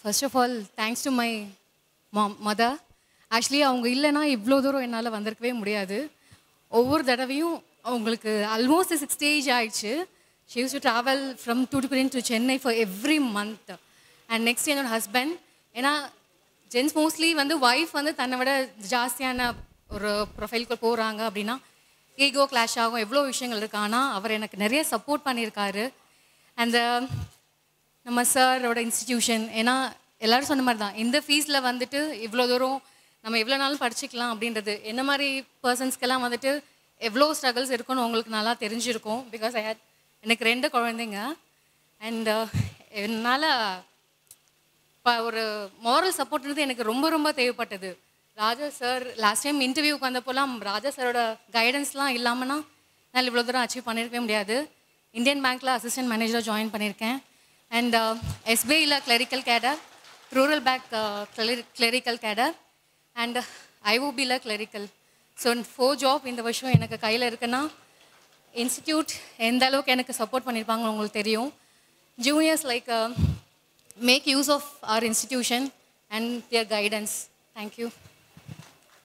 First of all thanks to my mom mother actually அவங்க இல்லைன்னா இவ்வளோ தூரம் என்னால் வந்திருக்கவே முடியாது ஒவ்வொரு தடவையும் அவங்களுக்கு ஆல்மோஸ்ட் சிக்ஸ் ஸ்டேஜ் ஆயிடுச்சு she use to travel from Thoothukudi to Chennai for every month and next என்னோட ஹஸ்பண்ட் ஏன்னா ஜென்ஸ் மோஸ்ட்லி வந்து ஒய்ஃப் வந்து தன்னை விட ஜாஸ்தியான ஒரு ப்ரொஃபைலுக்கு போகிறாங்க அப்படின்னா ஈகோ கிளாஷ் ஆகும் எவ்வளோ விஷயங்கள் இருக்கு ஆனால் அவர் எனக்கு நிறைய சப்போர்ட் பண்ணியிருக்காரு அந்த நம்ம சாரோட இன்ஸ்டிடியூஷன் ஏன்னா எல்லாரும் சொன்ன மாதிரி தான் இந்த ஃபீஸில் வந்துட்டு இவ்வளோ தூரம் நம்ம எவ்வளோ நாளும் படிச்சுக்கலாம் அப்படின்றது என்ன மாதிரி பர்சன்ஸ்க்கெல்லாம் வந்துட்டு எவ்வளோ ஸ்ட்ரகிள்ஸ் இருக்குன்னு உங்களுக்கு நல்லா தெரிஞ்சிருக்கும் பிகாஸ் ஐ ஹேட் எனக்கு ரெண்டு குழந்தைங்க அண்ட் என்னால் இப்போ ஒரு மாரல் சப்போர்ட்ன்றது எனக்கு ரொம்ப ரொம்ப தேவைப்பட்டது ராஜா சார் லாஸ்ட் டைம் இன்டர்வியூக்கு வந்தப்போலாம் ராஜா சாரோட கைடன்ஸ்லாம் இல்லாமன்னா என்னால் இவ்வளோ தூரம் அச்சீவ் பண்ணியிருக்கவே முடியாது இந்தியன் பேங்க்கில் அசிஸ்டன்ட் மேனேஜராக ஜாயின் பண்ணியிருக்கேன் அண்ட் எஸ்பிஐயில் clerical cadre rural bank clerical cadre and ஐஓபியில் கிளரிக்கல் ஸோ ஃபோர் ஜாப் இந்த வருஷம் எனக்கு கையில் இருக்குன்னா இன்ஸ்டிடியூட் எந்த அளவுக்கு எனக்கு சப்போர்ட் பண்ணியிருப்பாங்க உங்களுக்கு தெரியும் juniors like make use of our institution and their guidance. Thank you.